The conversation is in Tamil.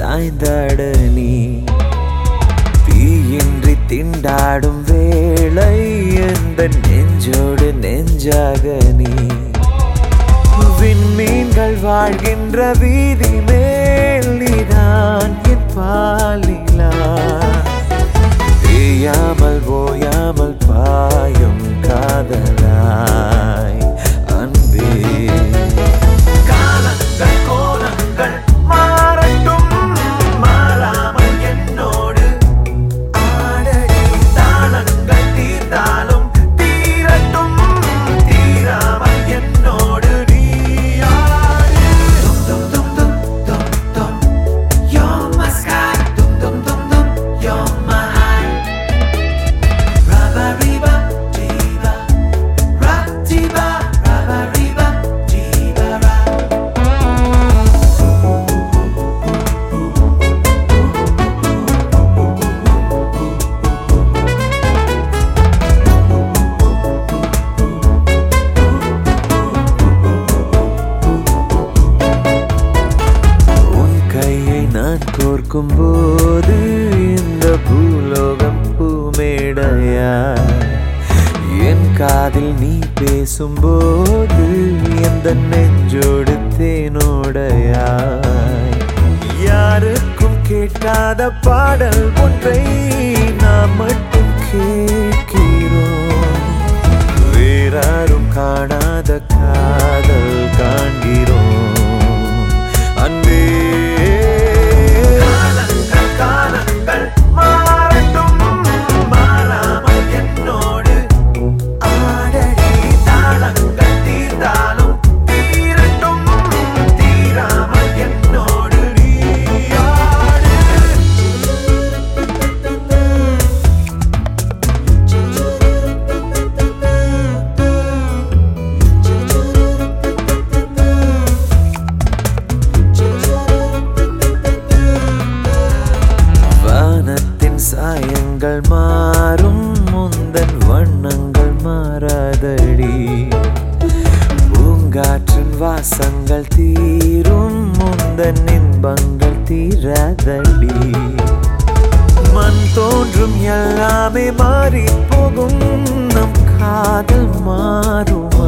சாய்ந்தாட நீ தீயின்றி திண்டாடும் வேளை எந்த நெஞ்சோடு நெஞ்சாக நீ விண்மீன்கள் வாழ்கின்ற வீதி மேல் நீதான் என் பாலிலா தேயாமல் ஓயாமல் பாயும் காதலாய் அன்பே காலங்கள் கோலங்கள் மாறட்டும் மாறாமல் என்னோடு ஆடடி தாளங்கள் தீர்ந்தாலும் தீரட்டும் தீராமல் என்னோடு நீ ஆடு Dum dum dum dum dum You're my sky Dum dum dum dum You're my high Rabba riba jiba Rap jiba Rabba riba jiba rap உன் கையை நான் கோர்க்கும் போது இந்த பூலோகம் பூமேடையா என் காதில் நீ பேசும்போது எந்த நெஞ்சோடு தேனோடையா யாருக்கும் கேட்காத பாடல் ஒன்றை நாம் மட்டும் கேட்கிறோம் வேறாரும் காணாத காதல் காண்கிறோம் அன்பே காலங்கள் காலங்கள் மாறட்டும் மாறாமல் என்னோடு ஆடடி தாளங்கள் தீர்ந்தாலும் தீரட்டும் தீராமல் என்னோடு நீ ஆடு வானத்தின் சாயங்கள் மாறும் முந்தன் வண்ணங்கள் மாறாதடி பூங்காற்றின் வாசங்கள் தீரும் முந்தன் இன்பங்கள் தீராதடி மண் தோன்றும் எல்லாமே மாறி போகும் நம் காதல் மாறும்